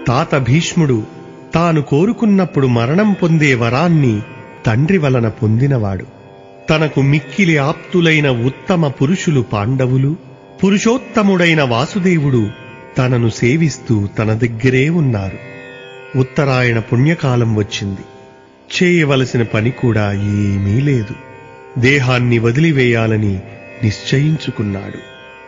తాత భీష్ముడు తాను కోరుకున్నప్పుడు మరణం పొందే వరాన్ని తండ్రి వలన పొందినవాడు తనకు మిక్కిలి ఆప్తులైన ఉత్తమ పురుషులు పాండవులు పురుషోత్తముడైన వాసుదేవుడు తనను సేవిస్తూ తన దగ్గరే ఉన్నారు ఉత్తరాయణ పుణ్యకాలం వచ్చింది చేయవలసిన పని కూడా ఏమీ లేదు దేహాన్ని వదిలివేయాలని నిశ్చయించుకున్నాడు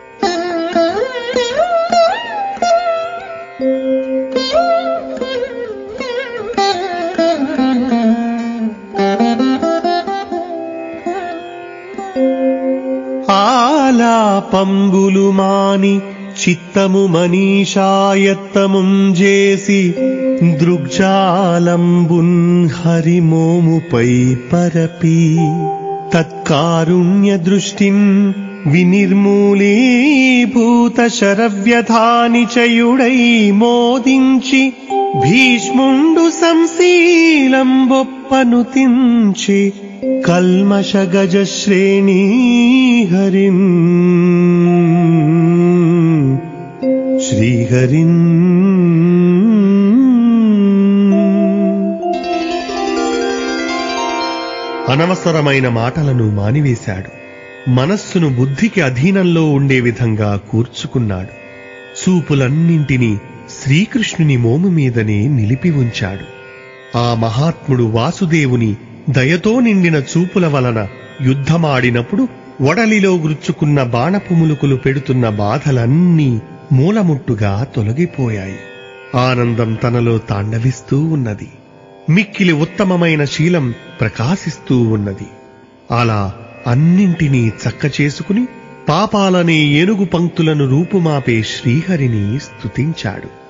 ఆలాపంబులు మాని చిత్తము మనీషాయత్తముం చేసి దృగ్జాలంబున్ హరిమోముపై పరపి తత్కారుణ్య దృష్టిం వినిర్మూలీభూత శరవ్యధాని చయుడై మోదించి భీష్ముండు సంశీలంబొప్పను తించి కల్మష గజ శ్రేణీ హరిన్ శ్రీహరిన్ అనవసరమైన మాటలను మానివేశాడు మనస్సును బుద్ధికి అధీనంలో ఉండే విధంగా కూర్చుకున్నాడు చూపులన్నింటినీ శ్రీకృష్ణుని మోము మీదనే నిలిపి ఉంచాడు ఆ మహాత్ముడు వాసుదేవుని దయతో నిండిన చూపుల వలన యుద్ధమాడినప్పుడు వడలిలో గుచ్చుకున్న బాణపు ములుకులు పెడుతున్న బాధలన్నీ మూలముట్టుగా తొలగిపోయాయి ఆనందం తనలో తాండవిస్తూ ఉన్నది మిక్కిలి ఉత్తమమైన శీలం ప్రకాశిస్తూ ఉన్నది అలా అన్నింటినీ చక్క చేసుకుని పాపాలనే ఏనుగు పంక్తులను రూపుమాపే శ్రీహరిని స్తుతించాడు